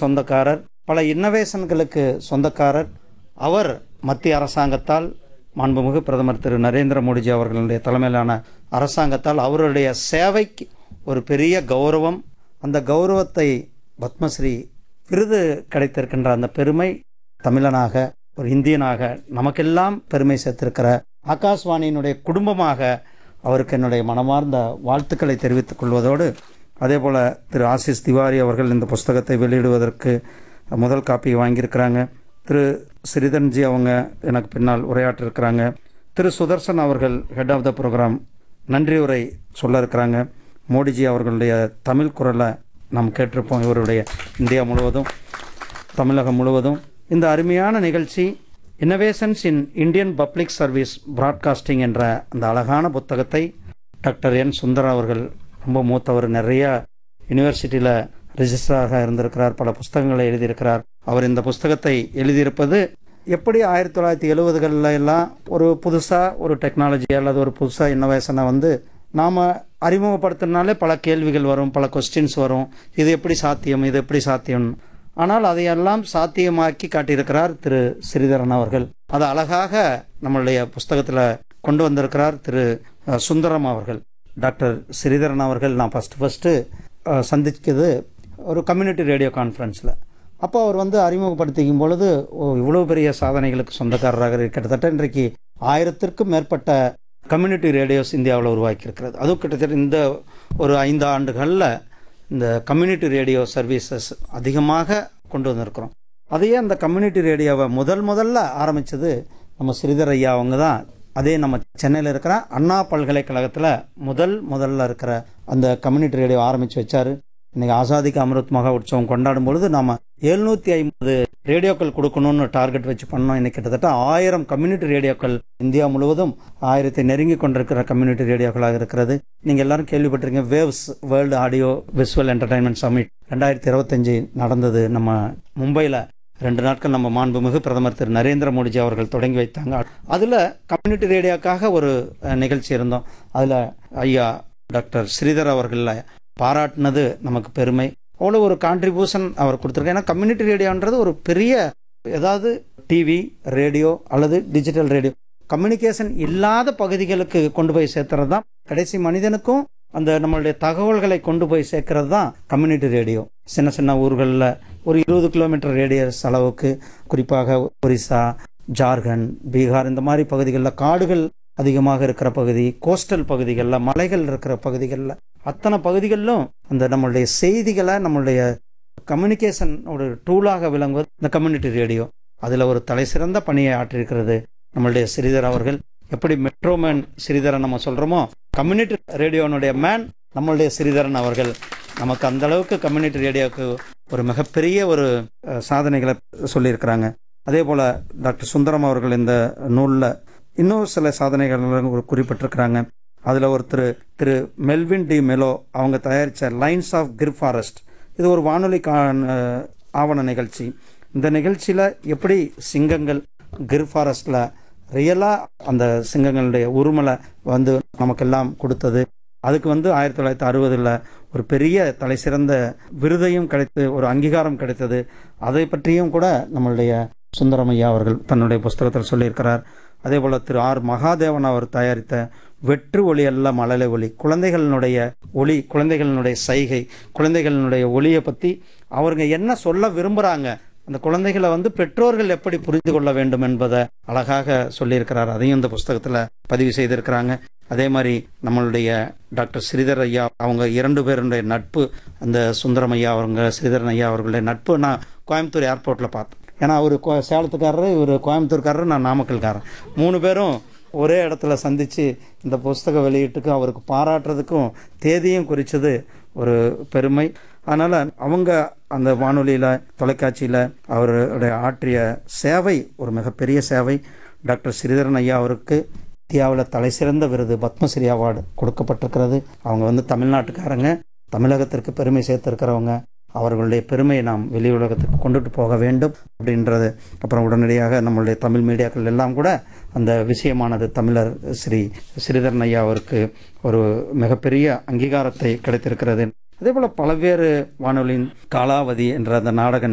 சொந்தக்காரர் பல இன்னோவேஷன்களுக்கு சொந்தக்காரர் அவர் மத்திய அரசாங்கத்தால் மாண்புமிகு பிரதமர் திரு நரேந்திர மோடிஜி அவர்களுடைய தலைமையிலான அரசாங்கத்தால் அவருடைய சேவைக்கு ஒரு பெரிய கௌரவம் அந்த கௌரவத்தை பத்மஸ்ரீ விருது கிடைத்திருக்கின்ற அந்த பெருமை தமிழனாக ஒரு இந்தியனாக நமக்கெல்லாம் பெருமை சேர்த்திருக்கிற ஆகாஷ்வாணியினுடைய குடும்பமாக அவருக்கு என்னுடைய மனமார்ந்த வாழ்த்துக்களை தெரிவித்துக் கொள்வதோடு அதே போல திரு ஆசிஸ் திவாரி அவர்கள் இந்த புஸ்தகத்தை வெளியிடுவதற்கு முதல் காப்பி வாங்கியிருக்கிறாங்க திரு ஸ்ரீதன்ஜி அவங்க எனக்கு பின்னால் உரையாற்றிருக்கிறாங்க திரு சுதர்சன் அவர்கள் ஹெட் ஆஃப் த ப்ரோக்ராம் நன்றி உரை சொல்ல இருக்கிறாங்க மோடிஜி அவர்களுடைய தமிழ் குரலை நாம் கேட்டிருப்போம் இவருடைய இந்தியா முழுவதும் தமிழகம் முழுவதும் இந்த அருமையான நிகழ்ச்சி innovations in Indian public service broadcasting என்ற அந்த அழகான புத்தகத்தை டாக்டர் என் சுந்தர் அவர்கள் ரொம்ப மூத்தவர் நிறைய யூனிவர்சிட்டியில் ரிஜிஸ்டராக இருந்திருக்கிறார் பல புஸ்தகங்களை எழுதியிருக்கிறார் அவர் இந்த புஸ்தகத்தை எழுதியிருப்பது எப்படி ஆயிரத்தி தொள்ளாயிரத்தி எழுபதுகளில் எல்லாம் ஒரு புதுசாக ஒரு டெக்னாலஜி அல்லது ஒரு புதுசாக இன்னோவேஷனை வந்து நாம் அறிமுகப்படுத்தினாலே பல கேள்விகள் வரும் பல கொஸ்டின்ஸ் வரும் இது எப்படி சாத்தியம் இது எப்படி சாத்தியம் ஆனால் அதையெல்லாம் சாத்தியமாக்கி காட்டியிருக்கிறார் திரு ஸ்ரீதரன் அவர்கள் அது அழகாக நம்மளுடைய புஸ்தகத்தில் கொண்டு வந்திருக்கிறார் திரு அஹ், சுந்தரம் அவர்கள் டாக்டர் ஸ்ரீதரன் அவர்கள் நான் ஃபஸ்ட்டு ஃபஸ்ட்டு சந்திச்சது ஒரு கம்யூனிட்டி ரேடியோ கான்ஃபரன்ஸில் அப்போ அவர் வந்து அறிமுகப்படுத்திக்கும் பொழுது ஓ, இவ்வளவு பெரிய சாதனைகளுக்கு சொந்தக்காரராக இருக்கு. கிட்டத்தட்ட இன்றைக்கு ஆயிரத்திற்கும் மேற்பட்ட கம்யூனிட்டி ரேடியோஸ் இந்தியாவில் உருவாக்கியிருக்கிறது அதுவும் கிட்டத்தட்ட இந்த ஒரு ஐந்து ஆண்டுகளில் இந்த கம்யூனிட்டி ரேடியோ சர்வீசஸ் அதிகமாக கொண்டு வந்திருக்கிறோம் அதையே அந்த கம்யூனிட்டி ரேடியோவை முதல் முதல்ல ஆரம்பித்தது நம்ம ஸ்ரீதர் ஐயா அவங்க தான் அதே நம்ம சென்னையில் இருக்கிற அண்ணா பல்கலைக்கழகத்தில் முதல் முதல்ல இருக்கிற அந்த கம்யூனிட்டி ரேடியோ ஆரம்பித்து வச்சாரு இன்னைக்கு ஆசாதிக்கு அமிர்த் மகா உற்சவம் கொண்டாடும் பொழுது நாம எழுநூத்தி ஐம்பது ரேடியோக்கள் கொடுக்கணும்னு டார்கெட் வச்சு பண்ணோம் இன்னைக்கு கிட்டத்தட்ட ஆயிரம் கம்யூனிட்டி ரேடியோக்கள் இந்தியா முழுவதும் ஆயிரத்தை நெருங்கி கொண்டிருக்கிற கம்யூனிட்டி ரேடியோக்களாக இருக்கிறது நீங்க எல்லாரும் கேள்விப்பட்டிருக்கீங்க வேவ்ஸ் world audio visual entertainment summit ரெண்டாயிரத்தி இருபத்தஞ்சு நடந்தது நம்ம மும்பையில் ரெண்டு நாட்கள் நம்ம மாண்புமிகு பிரதமர் திரு நரேந்திர மோடிஜி அவர்கள் தொடங்கி வைத்தாங்க அதுல கம்யூனிட்டி ரேடியோக்காக ஒரு அஹ், நிகழ்ச்சி இருந்தோம் அதுல ஐயா டாக்டர் ஸ்ரீதர் அவர்களை பாராட்டினது நமக்கு பெருமை அவ்வளோ ஒரு கான்ட்ரிபியூஷன் அவர் கொடுத்துருக்காரு ஏன்னா கம்யூனிட்டி ரேடியோன்றது ஒரு பெரிய ஏதாவது டிவி ரேடியோ அல்லது டிஜிட்டல் ரேடியோ கம்யூனிகேஷன் இல்லாத பகுதிகளுக்கு கொண்டு போய் சேர்த்துறது தான் கடைசி மனிதனுக்கும் அந்த நம்மளுடைய தகவல்களை கொண்டு போய் சேர்க்கறது தான் கம்யூனிட்டி ரேடியோ சின்ன சின்ன ஊர்களில் ஒரு இருபது கிலோமீட்டர் ரேடியஸ் அளவுக்கு குறிப்பாக ஒரிசா ஜார்க்கண்ட் பீகார் இந்த மாதிரி பகுதிகளில் காடுகள் அதிகமாக இருக்கிற பகுதி கோஸ்டல் பகுதிகளில் மலைகள் இருக்கிற பகுதிகளில் அத்தனை பகுதிகளிலும் அந்த நம்மளுடைய செய்திகளை நம்மளுடைய கம்யூனிகேஷன் ஒரு டூலாக விளங்குவது இந்த கம்யூனிட்டி ரேடியோ அதில் ஒரு தலை சிறந்த பணியை ஆற்றிருக்கிறது நம்மளுடைய ஸ்ரீதர் அவர்கள் எப்படி மெட்ரோ மேன் ஸ்ரீதரன் நம்ம சொல்கிறோமோ கம்யூனிட்டி ரேடியோனுடைய மேன் நம்மளுடைய ஸ்ரீதரன் அவர்கள் நமக்கு அந்த அளவுக்கு கம்யூனிட்டி ரேடியோவுக்கு ஒரு மிகப்பெரிய ஒரு அஹ், சாதனைகளை சொல்லியிருக்கிறாங்க அதே போல் டாக்டர் சுந்தரம் அவர்கள் இந்த நூலில் இன்னும் சில சாதனைகள் குறிப்பிட்டிருக்கிறாங்க அதில் ஒருத்தர் திரு மெல்வின் டி மெலோ அவங்க தயாரித்த லைன்ஸ் ஆஃப் கிர் ஃபாரஸ்ட் இது ஒரு வானொலி கா அஹ், ஆவண நிகழ்ச்சி இந்த நிகழ்ச்சியில் எப்படி சிங்கங்கள் கிர் ஃபாரஸ்டில் ரியலாக அந்த சிங்கங்களுடைய உருமலை வந்து நமக்கெல்லாம் கொடுத்தது அதுக்கு வந்து ஆயிரத்தி தொள்ளாயிரத்தி அறுபதில் ஒரு பெரிய தலை சிறந்த விருதையும் கிடைத்து ஒரு அங்கீகாரம் கிடைத்தது அதை பற்றியும் கூட நம்மளுடைய சுந்தரமையா அவர்கள் தன்னுடைய புஸ்தகத்தில் சொல்லியிருக்கிறார் அதே போல திரு ஆர் மகாதேவன் அவர் தயாரித்த வெற்று ஒளி அல்ல மழலை ஒளி குழந்தைகளினுடைய ஒளி குழந்தைகளினுடைய சைகை குழந்தைகளினுடைய ஒளியை பற்றி அவருங்க என்ன சொல்ல விரும்புகிறாங்க அந்த குழந்தைகளை வந்து பெற்றோர்கள் எப்படி புரிந்து கொள்ள வேண்டும் என்பதை அழகாக சொல்லியிருக்கிறார் அதையும் இந்த புஸ்தகத்தில் பதிவு செய்திருக்கிறாங்க அதே மாதிரி நம்மளுடைய டாக்டர் ஸ்ரீதர் ஐயா அவங்க இரண்டு பேருடைய நட்பு அந்த சுந்தரம் ஐயா அவங்க ஸ்ரீதரன் ஐயா அவர்களுடைய நட்பு நான் கோயம்புத்தூர் ஏர்போர்ட்டில் பார்த்தேன் ஏன்னா அவர் சேலத்துக்காரரு இவர் கோயம்புத்தூர்காரரு நான் நாமக்கல்காரன் மூணு பேரும் ஒரே இடத்துல சந்தித்து இந்த புஸ்தக வெளியீட்டுக்கு அவருக்கு பாராட்டுறதுக்கும் தேதியும் குறித்தது ஒரு பெருமை அதனால் அவங்க அந்த வானொலியில் தொலைக்காட்சியில் அவருடைய ஆற்றிய சேவை ஒரு மிகப்பெரிய சேவை டாக்டர் ஸ்ரீதரன் ஐயா அவருக்கு இந்தியாவில் தலைசிறந்த விருது பத்மஸ்ரீ அவார்டு கொடுக்கப்பட்டிருக்கிறது அவங்க வந்து தமிழ்நாட்டுக்காரங்க தமிழகத்திற்கு பெருமை சேர்த்திருக்கிறவங்க அவர்களுடைய பெருமையை நாம் வெளி உலகத்துக்கு கொண்டுட்டு போக வேண்டும் அப்படின்றது அப்புறம் உடனடியாக நம்மளுடைய தமிழ் மீடியாக்கள் எல்லாம் கூட அந்த விஷயமானது தமிழர் ஸ்ரீ ஸ்ரீதரன் ஐயா அவருக்கு ஒரு மிகப்பெரிய அங்கீகாரத்தை கிடைத்திருக்கிறது அதே போல பல்வேறு வானொலியின் காலாவதி என்ற அந்த நாடக